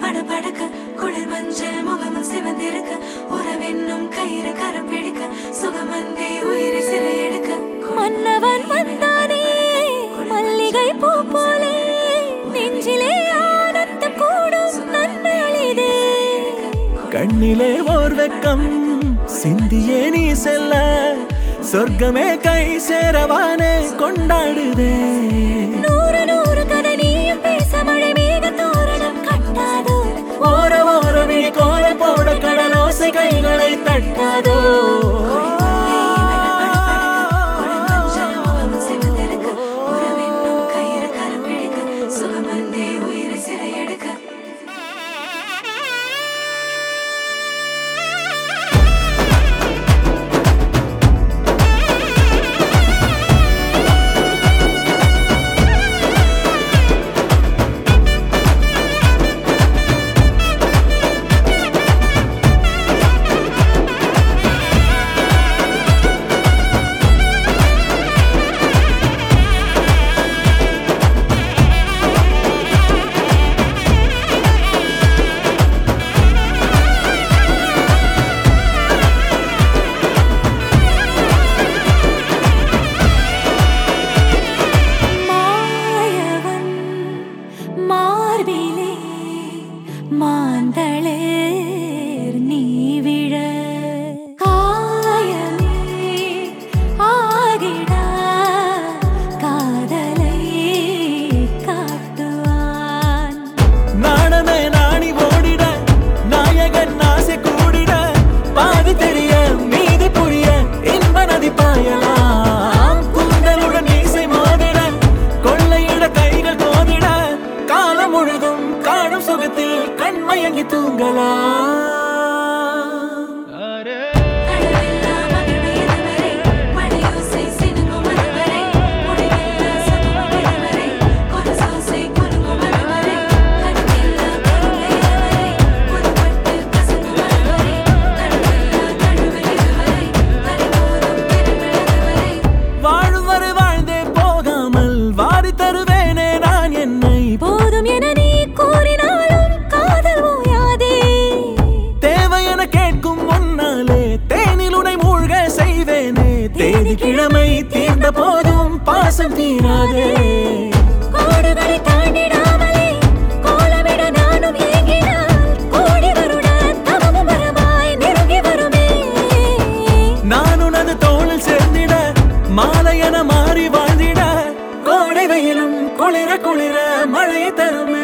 படபடக்க குளிர் மஞ்சள் முகமும் சிவந்திருக்க உறவென்னும் கயிறு கரம் பிடிக்க சுகமந்தே உயிரை சிறை எடுக்க மன்னவன் வந்தானே மல்லிகை பூ போலே நெஞ்சிலே ஆனந்தம் கூடும் நன்னாளிதே கண்ணிலே ஓர் வெக்கம் சிந்தியே நீ செல்ல சொர்க்கமே கை சேரவானே கொண்டாடுதே நூறு நூறு கதை நீயும் பேச மழை மேக தோரணம் கட்டாதோ ஓர ஓரமே கோல போட கடலோசை கைகளை தட்டாதோ குளிர் மஞ்சள் முகமும் சிவந்திருக்க உறவென்னும் கயிறு கரம் பிடிக்க சுகமந்தே உயிரை சிறை எடுக்க மாயவன் மார்பிலே மாந்தளேர் நீ விழ காயமே ஆகிடா காதலை காட்டுவான் நாணமே நாணி ஓடிட நாயகன் ஆசை கூடிட பாதி தெரிய மீதி புரிய இன்ப நதி பாயலாம் கூந்தலுடன் மீசை மோதிட கொள்ளையிட கைகள் கோதிட காலம் முழுதும் காணும் சுகத்தில் கண்மயங்கி தூங்கலாம் கடலில்லா மகிழ்வு இதுவரை மழையோசை சினுங்கும் அதுவரை முடிவில்லா சதுரம் இதுவரை கொலுசோசை குலுங்கும் அதுவரை கண்ணில்லா கருணை இதுவரை புதுப்பட்டு கசங்கும் அதுவரை கடலில்லா தழுவல் இதுவரை பறிபோகும் திருமல் அதுவரை வாழும் வரை வாழ்ந்தே போகாமல் வாரி தருவேனே நான் என்னை போதும் என நீ கூறினாலும் காதல் ஓயாதே தேவை என கேட்கும் முன்னாலே தேனில் உனை மூழ்க செய்வேனே தேதி கிழமை தீர்ந்த போதும் பாசம் தீராதே கோடுகளை தாண்டிடாமலே கோலமிட நானும் ஏங்கினால் கோடி வருட தவமும் வரமாய் நெருங்கி வருமே நான் உனது தோளில் சேர்ந்திட மாலை என மாறி வாழ்ந்திட கோடை வெயிலும் குளிர குளிர மழை தருமே